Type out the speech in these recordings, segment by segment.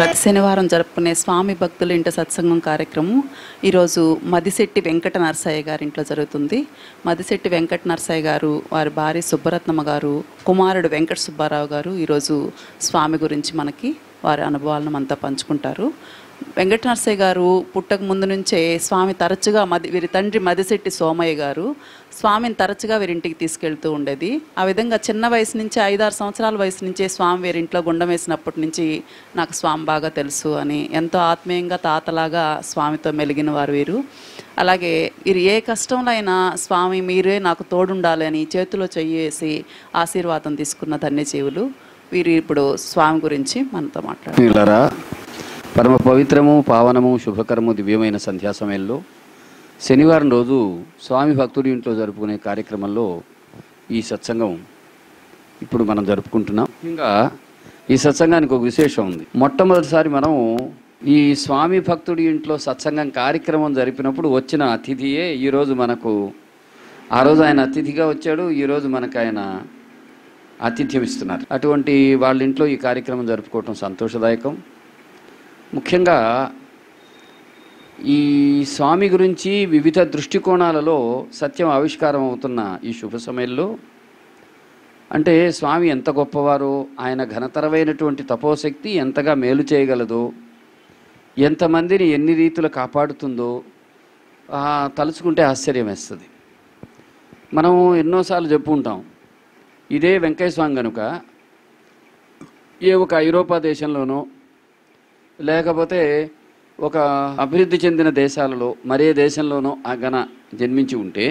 ప్రతి శనివారం జరుపుకునే స్వామి భక్తుల ఇంట సత్సంగం కార్యక్రమం ఈరోజు మదిశెట్టి వెంకట నరసయ్య గారి ఇంట్లో జరుగుతుంది మదిశెట్టి వెంకట నరసయ్య గారు వారి భార్య సుబ్బరత్నమ్మ గారు కుమారుడు వెంకట సుబ్బారావు గారు ఈరోజు స్వామి గురించి మనకి వారి అనుభవాలను మనతో పంచుకుంటారు వెంకట నరసయ్య గారు పుట్టక ముందు నుంచే స్వామి తరచుగా మది వీరి తండ్రి మదిశెట్టి సోమయ్య గారు స్వామిని తరచుగా వీరింటికి తీసుకెళ్తూ ఉండేది ఆ విధంగా చిన్న వయసు నుంచి ఐదారు సంవత్సరాల వయసు నుంచే స్వామి వీరింట్లో గుండం వేసినప్పటి నుంచి నాకు స్వామి బాగా తెలుసు అని ఎంతో ఆత్మీయంగా తాతలాగా స్వామితో మెలిగిన వారు వీరు అలాగే వీరు ఏ కష్టంలో అయినా స్వామి మీరే నాకు తోడుండాలి అని చేతిలో చెయ్యేసి ఆశీర్వాదం తీసుకున్న ధన్యజీవులు వీరు ఇప్పుడు స్వామి గురించి మనతో మాట్లాడారు ప్రియులారా పరమ పవిత్రము పావనము శుభకరము దివ్యమైన సంధ్యా సమయంలో శనివారం రోజు స్వామి భక్తుడి ఇంట్లో జరుపుకునే కార్యక్రమంలో ఈ సత్సంగం ఇప్పుడు మనం జరుపుకుంటున్నాం ఇంకా ఈ సత్సంగానికి ఒక విశేషం ఉంది మొట్టమొదటిసారి మనం ఈ స్వామి భక్తుడి ఇంట్లో సత్సంగం కార్యక్రమం జరిపినప్పుడు వచ్చిన అతిథియే ఈరోజు మనకు ఆ రోజు ఆయన అతిథిగా వచ్చాడు ఈరోజు మనకు ఆయన ఆతిథ్యం ఇస్తున్నారు అటువంటి వాళ్ళ ఇంట్లో ఈ కార్యక్రమం జరుపుకోవటం సంతోషదాయకం ముఖ్యంగా ఈ స్వామి గురించి వివిధ దృష్టికోణాలలో సత్యం ఆవిష్కారం అవుతున్న ఈ శుభ సమయంలో అంటే స్వామి ఎంత గొప్పవారో ఆయన ఘనతరమైనటువంటి తపోశక్తి ఎంతగా మేలు చేయగలదో ఎంతమందిని ఎన్ని రీతులు కాపాడుతుందో ఆ, తలుచుకుంటే ఆశ్చర్యం వేస్తుంది మనం ఎన్నోసార్లు చెప్పుకుంటాం ఇదే వెంకయ్య స్వామి కనుక ఏ ఒక ఐరోపా దేశంలోనో లేకపోతే ఒక అభివృద్ధి చెందిన దేశాలలో మరే దేశంలోనో ఆ గన జన్మించి ఉంటే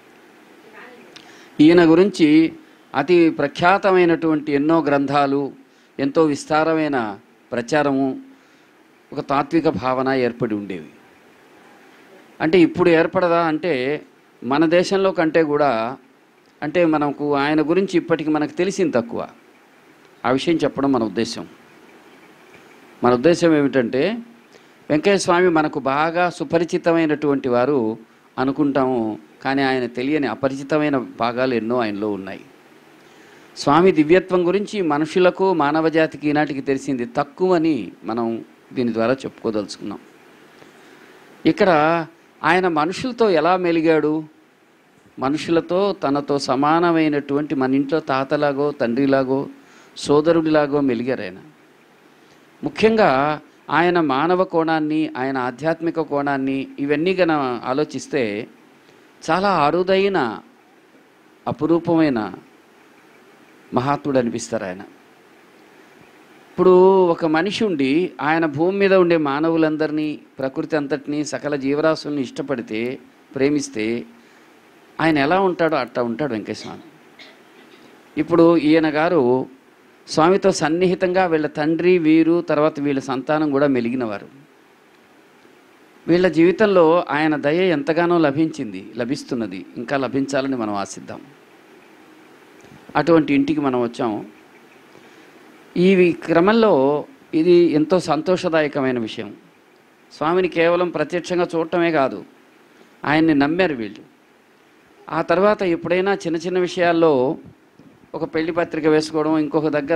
ఈయన గురించి అతి ప్రఖ్యాతమైనటువంటి ఎన్నో గ్రంథాలు ఎంతో విస్తారమైన ప్రచారము ఒక తాత్విక భావన ఏర్పడి ఉండేవి అంటే ఇప్పుడు ఏర్పడదా అంటే మన దేశంలో కంటే కూడా అంటే మనకు ఆయన గురించి ఇప్పటికి మనకు తెలిసింది తక్కువ ఆ విషయం చెప్పడం మన ఉద్దేశం మన ఉద్దేశం ఏమిటంటే వెంకయ్య స్వామి మనకు బాగా సుపరిచితమైనటువంటి వారు అనుకుంటాము కానీ ఆయన తెలియని అపరిచితమైన భాగాలు ఎన్నో ఆయనలో ఉన్నాయి స్వామి దివ్యత్వం గురించి మనుషులకు మానవ జాతికి ఈనాటికి తెలిసింది తక్కువని మనం దీని ద్వారా చెప్పుకోదలుచుకున్నాం ఇక్కడ ఆయన మనుషులతో ఎలా మెలిగాడు మనుషులతో తనతో సమానమైనటువంటి మన ఇంట్లో తాతలాగో తండ్రిలాగో సోదరుడిలాగో మెలిగారు ఆయన ముఖ్యంగా ఆయన మానవ కోణాన్ని ఆయన ఆధ్యాత్మిక కోణాన్ని ఇవన్నీ గన ఆలోచిస్తే చాలా అరుదైన అపురూపమైన మహాత్ముడు అనిపిస్తారు ఆయన ఇప్పుడు ఒక మనిషి ఉండి ఆయన భూమి మీద ఉండే మానవులందరినీ ప్రకృతి అంతటినీ సకల జీవరాశుల్ని ఇష్టపడితే ప్రేమిస్తే ఆయన ఎలా ఉంటాడో అట్టా ఉంటాడు వెంకటస్వామి ఇప్పుడు ఈయన గారు స్వామితో సన్నిహితంగా వీళ్ళ తండ్రి వీరు తర్వాత వీళ్ళ సంతానం కూడా మెలిగినవారు వీళ్ళ జీవితంలో ఆయన దయ ఎంతగానో లభించింది లభిస్తున్నది ఇంకా లభించాలని మనం ఆశిద్దాం అటువంటి ఇంటికి మనం వచ్చాము ఈ క్రమంలో ఇది ఎంతో సంతోషదాయకమైన విషయం స్వామిని కేవలం ప్రత్యక్షంగా చూడటమే కాదు ఆయన్ని నమ్మారు వీళ్ళు ఆ తర్వాత ఎప్పుడైనా చిన్న చిన్న విషయాల్లో ఒక పెళ్లి పత్రిక వేసుకోవడం ఇంకొక దగ్గర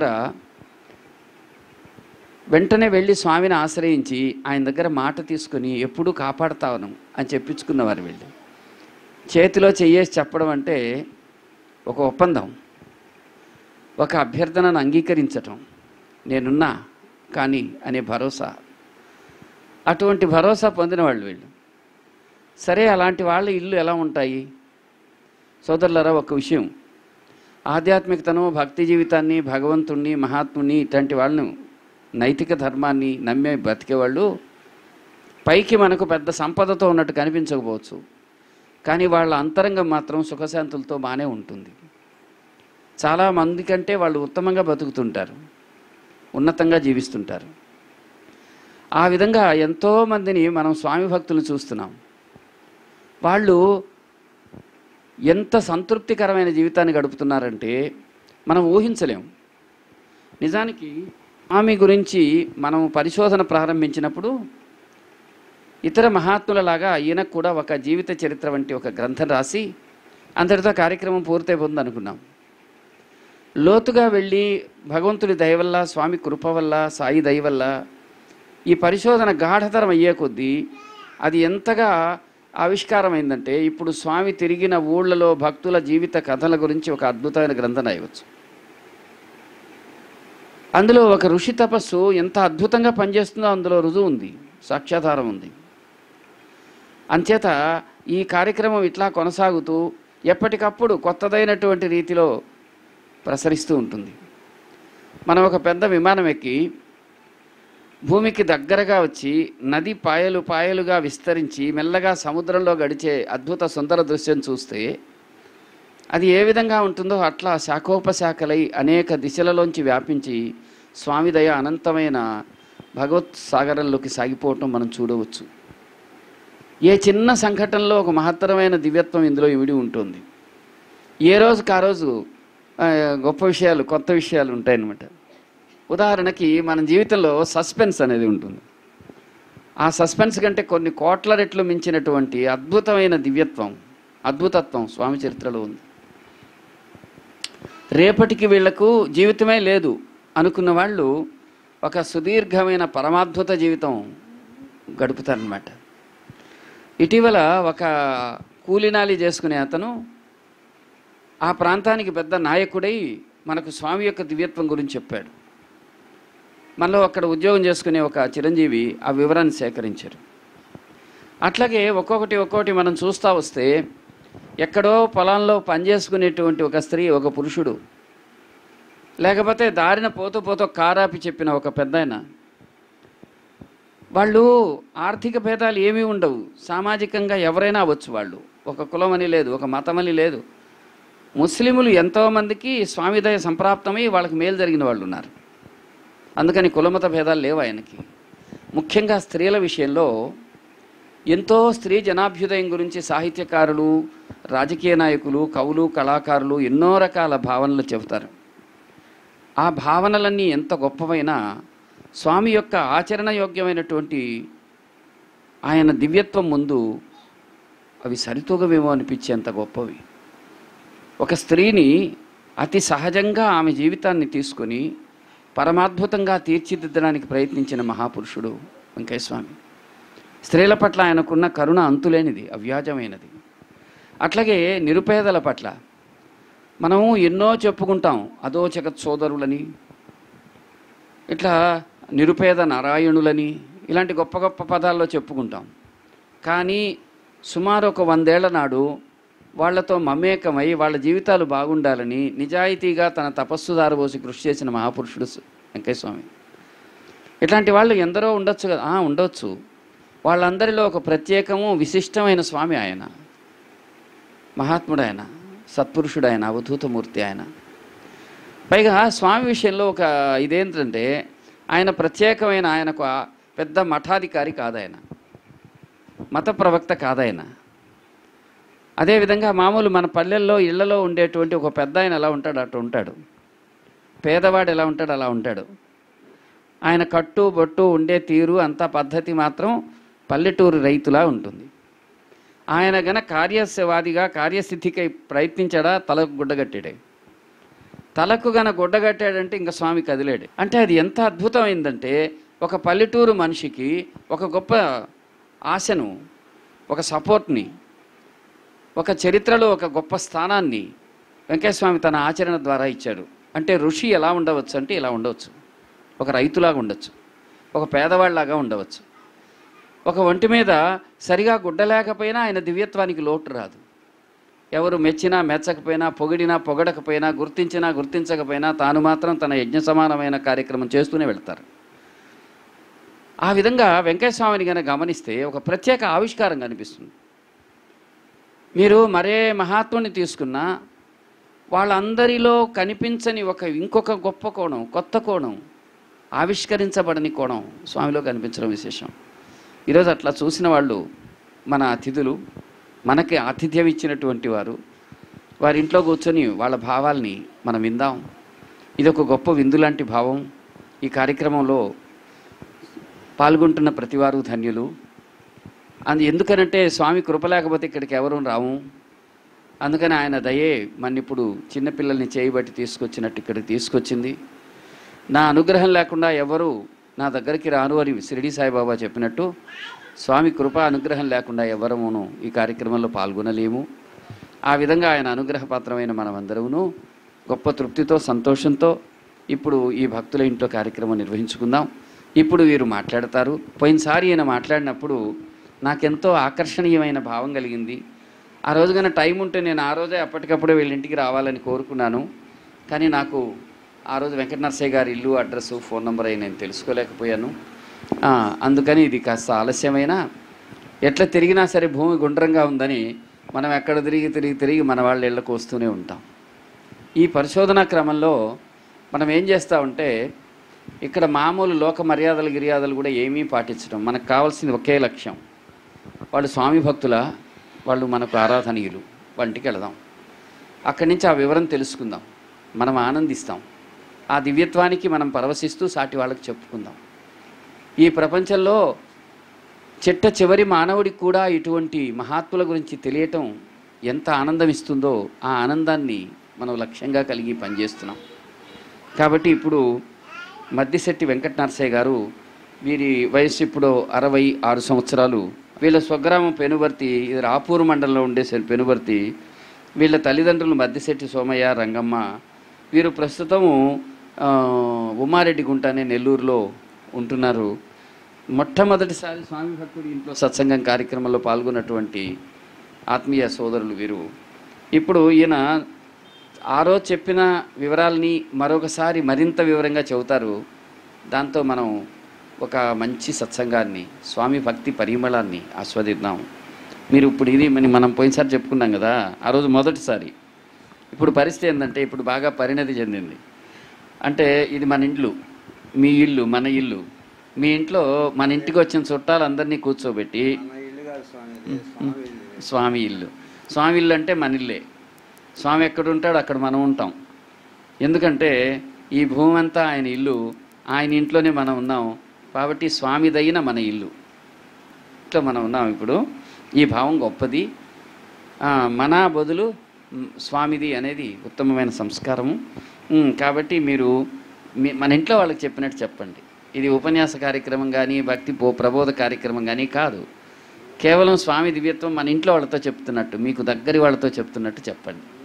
వెంటనే వెళ్ళి స్వామిని ఆశ్రయించి ఆయన దగ్గర మాట తీసుకుని ఎప్పుడూ కాపాడుతాను అని చెప్పించుకున్నవారు వీళ్ళు చేతిలో చెయ్యేసి చెప్పడం అంటే ఒక ఒప్పందం ఒక అభ్యర్థనను అంగీకరించటం నేనున్నా కానీ అనే భరోసా అటువంటి భరోసా పొందిన వాళ్ళు వీళ్ళు సరే అలాంటి వాళ్ళ ఇల్లు ఎలా ఉంటాయి సోదరులరా ఒక విషయం ఆధ్యాత్మికతను భక్తి జీవితాన్ని భగవంతుణ్ణి మహాత్ముని ఇట్లాంటి వాళ్ళను నైతిక ధర్మాన్ని నమ్మే బతికేవాళ్ళు పైకి మనకు పెద్ద సంపదతో ఉన్నట్టు కనిపించకపోవచ్చు కానీ వాళ్ళ అంతరంగం మాత్రం సుఖశాంతులతో బాగానే ఉంటుంది చాలా మంది కంటే వాళ్ళు ఉత్తమంగా బతుకుతుంటారు ఉన్నతంగా జీవిస్తుంటారు ఆ విధంగా ఎంతోమందిని మనం స్వామి భక్తులను చూస్తున్నాం వాళ్ళు ఎంత సంతృప్తికరమైన జీవితాన్ని గడుపుతున్నారంటే మనం ఊహించలేం నిజానికి స్వామి గురించి మనం పరిశోధన ప్రారంభించినప్పుడు ఇతర మహాత్ములలాగా ఈయనకు కూడా ఒక జీవిత చరిత్ర వంటి ఒక గ్రంథం రాసి అంతటితో కార్యక్రమం పూర్తయిపోతుంది అనుకున్నాం లోతుగా వెళ్ళి భగవంతుడి దయ వల్ల స్వామి కృప వల్ల సాయి దయ వల్ల ఈ పరిశోధన గాఢతరం అయ్యే కొద్దీ అది ఎంతగా ఆవిష్కారమైందంటే ఇప్పుడు స్వామి తిరిగిన ఊళ్ళలో భక్తుల జీవిత కథల గురించి ఒక అద్భుతమైన గ్రంథం రాయవచ్చు అందులో ఒక ఋషి తపస్సు ఎంత అద్భుతంగా పనిచేస్తుందో అందులో రుజువు ఉంది సాక్ష్యాధారం ఉంది అంచేత ఈ కార్యక్రమం ఇట్లా కొనసాగుతూ ఎప్పటికప్పుడు కొత్తదైనటువంటి రీతిలో ప్రసరిస్తూ ఉంటుంది మనం ఒక పెద్ద విమానం ఎక్కి భూమికి దగ్గరగా వచ్చి నది పాయలు పాయలుగా విస్తరించి మెల్లగా సముద్రంలో గడిచే అద్భుత సుందర దృశ్యం చూస్తే అది ఏ విధంగా ఉంటుందో అట్లా శాఖోపశాఖలై అనేక దిశలలోంచి వ్యాపించి స్వామి దయ అనంతమైన భగవత్ సాగరంలోకి సాగిపోవటం మనం చూడవచ్చు ఏ చిన్న సంఘటనలో ఒక మహత్తరమైన దివ్యత్వం ఇందులో ఇమిడి ఉంటుంది ఏ రోజుకి ఆ రోజు ఆ, గొప్ప విషయాలు కొత్త విషయాలు ఉంటాయన్నమాట ఉదాహరణకి మన జీవితంలో సస్పెన్స్ అనేది ఉంటుంది ఆ సస్పెన్స్ కంటే కొన్ని కోట్ల రెట్లు మించినటువంటి అద్భుతమైన దివ్యత్వం అద్భుతత్వం స్వామి చరిత్రలో ఉంది రేపటికి వీళ్లకు జీవితమే లేదు అనుకున్న వాళ్ళు ఒక సుదీర్ఘమైన పరమాద్భుత జీవితం గడుపుతారనమాట ఇటీవల ఒక కూలినాలి చేసుకునే అతను ఆ ప్రాంతానికి పెద్ద నాయకుడై మనకు స్వామి యొక్క దివ్యత్వం గురించి చెప్పాడు మనలో అక్కడ ఉద్యోగం చేసుకునే ఒక చిరంజీవి ఆ వివరాన్ని సేకరించారు అట్లాగే ఒక్కొక్కటి ఒక్కొక్కటి మనం చూస్తూ వస్తే ఎక్కడో పొలంలో పనిచేసుకునేటువంటి ఒక స్త్రీ ఒక పురుషుడు లేకపోతే దారిన పోతూ పోతూ కారాపి చెప్పిన ఒక పెద్దాయన వాళ్ళు ఆర్థిక భేదాలు ఏమీ ఉండవు సామాజికంగా ఎవరైనా అవ్వచ్చు వాళ్ళు ఒక కులం అని లేదు ఒక మతం అని లేదు ముస్లిములు ఎంతోమందికి స్వామిదయ సంప్రాప్తమై వాళ్ళకి మేలు జరిగిన వాళ్ళు ఉన్నారు అందుకని కులమత భేదాలు లేవు ఆయనకి ముఖ్యంగా స్త్రీల విషయంలో ఎంతో స్త్రీ జనాభ్యుదయం గురించి సాహిత్యకారులు రాజకీయ నాయకులు కవులు కళాకారులు ఎన్నో రకాల భావనలు చెబుతారు ఆ భావనలన్నీ ఎంత గొప్పవైనా స్వామి యొక్క ఆచరణయోగ్యమైనటువంటి ఆయన దివ్యత్వం ముందు అవి సరితూగమేమో అనిపించేంత గొప్పవి ఒక స్త్రీని అతి సహజంగా ఆమె జీవితాన్ని తీసుకొని పరమాద్భుతంగా తీర్చిదిద్దడానికి ప్రయత్నించిన మహాపురుషుడు వెంకయ్యస్వామి స్త్రీల పట్ల ఆయనకున్న కరుణ అంతులేనిది అవ్యాజమైనది అట్లాగే నిరుపేదల పట్ల మనము ఎన్నో చెప్పుకుంటాం అదో జగత్ సోదరులని ఇట్లా నిరుపేద నారాయణులని ఇలాంటి గొప్ప గొప్ప పదాల్లో చెప్పుకుంటాం కానీ సుమారు ఒక వందేళ్ల నాడు వాళ్ళతో మమేకమై వాళ్ళ జీవితాలు బాగుండాలని నిజాయితీగా తన తపస్సు దారబోసి కృషి చేసిన మహాపురుషుడు సు- వెంకయ్య స్వామి ఇట్లాంటి వాళ్ళు ఎందరో ఉండొచ్చు కదా ఆ, ఉండొచ్చు వాళ్ళందరిలో ఒక ప్రత్యేకము విశిష్టమైన స్వామి ఆయన మహాత్ముడు ఆయన సత్పురుషుడు ఆయన అవధూతమూర్తి ఆయన పైగా స్వామి విషయంలో ఒక ఇదేంటంటే ఆయన ప్రత్యేకమైన ఆయనకు ఆ పెద్ద మఠాధికారి కాదాయన మత ప్రవక్త కాదాయన అదేవిధంగా మామూలు మన పల్లెల్లో ఇళ్లలో ఉండేటువంటి ఒక పెద్ద ఆయన ఎలా ఉంటాడు అటు ఉంటాడు పేదవాడు ఎలా ఉంటాడు అలా ఉంటాడు ఆయన కట్టు బొట్టు ఉండే తీరు అంతా పద్ధతి మాత్రం పల్లెటూరు రైతులా ఉంటుంది ఆయన గన కార్యస్యవాదిగా కార్యసిద్ధికై ప్రయత్నించాడా తలకు గుడ్డగట్టాడే తలకు గన గుడ్డగట్టాడంటే ఇంకా స్వామి కదిలేడు అంటే అది ఎంత అద్భుతమైందంటే ఒక పల్లెటూరు మనిషికి ఒక గొప్ప ఆశను ఒక సపోర్ట్ని ఒక చరిత్రలో ఒక గొప్ప స్థానాన్ని వెంకటస్వామి తన ఆచరణ ద్వారా ఇచ్చాడు అంటే ఋషి ఎలా ఉండవచ్చు అంటే ఇలా ఉండవచ్చు ఒక రైతులాగా ఉండొచ్చు ఒక పేదవాళ్ళలాగా ఉండవచ్చు ఒక ఒంటి మీద సరిగా గుడ్డ లేకపోయినా ఆయన దివ్యత్వానికి లోటు రాదు ఎవరు మెచ్చినా మెచ్చకపోయినా పొగిడినా పొగడకపోయినా గుర్తించినా గుర్తించకపోయినా తాను మాత్రం తన యజ్ఞ సమానమైన కార్యక్రమం చేస్తూనే వెళ్తారు ఆ విధంగా వెంకటస్వామిని కనుక గమనిస్తే ఒక ప్రత్యేక ఆవిష్కారం కనిపిస్తుంది మీరు మరే మహాత్ముని తీసుకున్నా వాళ్ళందరిలో కనిపించని ఒక ఇంకొక గొప్ప కోణం కొత్త కోణం ఆవిష్కరించబడని కోణం స్వామిలో కనిపించడం విశేషం ఈరోజు అట్లా చూసిన వాళ్ళు మన అతిథులు మనకి ఆతిథ్యం ఇచ్చినటువంటి వారు వారి ఇంట్లో కూర్చొని వాళ్ళ భావాల్ని మనం విందాం ఇది ఒక గొప్ప విందు లాంటి భావం ఈ కార్యక్రమంలో పాల్గొంటున్న ప్రతివారు ధన్యులు అందు ఎందుకనంటే స్వామి కృప లేకపోతే ఇక్కడికి ఎవరు రాము అందుకని ఆయన దయే మన ఇప్పుడు చిన్నపిల్లల్ని చేయబట్టి తీసుకొచ్చినట్టు ఇక్కడికి తీసుకొచ్చింది నా అనుగ్రహం లేకుండా ఎవరు నా దగ్గరికి రాను అని షిరిడి సాయిబాబా చెప్పినట్టు స్వామి కృపా అనుగ్రహం లేకుండా ఎవరమును ఈ కార్యక్రమంలో పాల్గొనలేము ఆ విధంగా ఆయన అనుగ్రహపాత్రమైన మనమందరమును గొప్ప తృప్తితో సంతోషంతో ఇప్పుడు ఈ భక్తుల ఇంట్లో కార్యక్రమం నిర్వహించుకుందాం ఇప్పుడు వీరు మాట్లాడతారు పోయినసారి ఈయన మాట్లాడినప్పుడు నాకెంతో ఆకర్షణీయమైన భావం కలిగింది ఆ రోజు కన్నా టైం ఉంటే నేను ఆ రోజే అప్పటికప్పుడే వీళ్ళ ఇంటికి రావాలని కోరుకున్నాను కానీ నాకు ఆ రోజు వెంకట నరసయ్య గారి ఇల్లు అడ్రస్ ఫోన్ నెంబర్ అయి నేను తెలుసుకోలేకపోయాను ఆ, అందుకని ఇది కాస్త ఆలస్యమైన ఎట్లా తిరిగినా సరే భూమి గుండ్రంగా ఉందని మనం ఎక్కడ తిరిగి తిరిగి తిరిగి మన వాళ్ళ ఇళ్ళకు వస్తూనే ఉంటాం ఈ పరిశోధనా క్రమంలో మనం ఏం చేస్తామంటే ఇక్కడ మామూలు లోక మర్యాదలు గిర్యాదలు కూడా ఏమీ పాటించడం మనకు కావాల్సింది ఒకే లక్ష్యం వాళ్ళు స్వామి భక్తుల వాళ్ళు మనకు ఆరాధనీయులు వంటికి వెళదాం అక్కడి నుంచి ఆ వివరం తెలుసుకుందాం మనం ఆనందిస్తాం ఆ దివ్యత్వానికి మనం పరవశిస్తూ సాటి వాళ్ళకి చెప్పుకుందాం ఈ ప్రపంచంలో చిట్ట చివరి మానవుడికి కూడా ఇటువంటి మహాత్ముల గురించి తెలియటం ఎంత ఆనందం ఇస్తుందో ఆ ఆనందాన్ని మనం లక్ష్యంగా కలిగి పనిచేస్తున్నాం కాబట్టి ఇప్పుడు మద్దిశెట్టి వెంకట నరసయ్య గారు వీరి వయసు ఇప్పుడు అరవై ఆరు సంవత్సరాలు వీళ్ళ స్వగ్రామం పెనుబర్తి ఇది రాపూర్ మండలంలో ఉండే సె- పెనుబర్తి వీళ్ళ తల్లిదండ్రులు మద్దిశెట్టి సోమయ్య రంగమ్మ వీరు ప్రస్తుతము ఆ, ఉమారెడ్డి గుంట అనే నెల్లూరులో ఉంటున్నారు మొట్టమొదటిసారి స్వామి భక్తుడి ఇంట్లో సత్సంగం కార్యక్రమంలో పాల్గొన్నటువంటి ఆత్మీయ సోదరులు వీరు ఇప్పుడు ఈయన ఆ రోజు చెప్పిన వివరాలని మరొకసారి మరింత వివరంగా చెబుతారు దాంతో మనం ఒక మంచి సత్సంగాన్ని స్వామి భక్తి పరిమళాన్ని ఆస్వాదిద్దాం మీరు ఇప్పుడు ఇది మన- మనం పోయినసారి చెప్పుకున్నాం కదా ఆ రోజు మొదటిసారి ఇప్పుడు పరిస్థితి ఏంటంటే ఇప్పుడు బాగా పరిణతి చెందింది అంటే ఇది మన ఇండ్లు మీ ఇల్లు మన ఇల్లు మీ ఇంట్లో మన ఇంటికి వచ్చిన చుట్టాలందరినీ కూర్చోబెట్టి మన ఇల్లు కాదు స్వామి ఇది స్వామి ఇల్లు స్వామి ఇల్లు స్వామి ఇల్లు అంటే మన ఇల్లే స్వామి ఎక్కడ ఉంటాడో అక్కడ మనం ఉంటాం ఎందుకంటే ఈ భూమి అంతా ఆయన ఇల్లు ఆయన ఇంట్లోనే మనం ఉన్నాం కాబట్టి స్వామిదైన మన ఇల్లు ఇట్లా మనం ఉన్నాం ఇప్పుడు ఈ భావం గొప్పది ఆ, మన బదులు మ్, స్వామిది అనేది ఉత్తమమైన సంస్కారము ఉమ్, కాబట్టి మీరు మీ మన ఇంట్లో వాళ్ళకి చెప్పినట్టు చెప్పండి ఇది ఉపన్యాస కార్యక్రమం కానీ భక్తి పో ప్రబోధ కార్యక్రమం కానీ కాదు కేవలం స్వామి దివ్యత్వం మన ఇంట్లో వాళ్ళతో చెప్తున్నట్టు మీకు దగ్గరి వాళ్ళతో చెప్తున్నట్టు చెప్పండి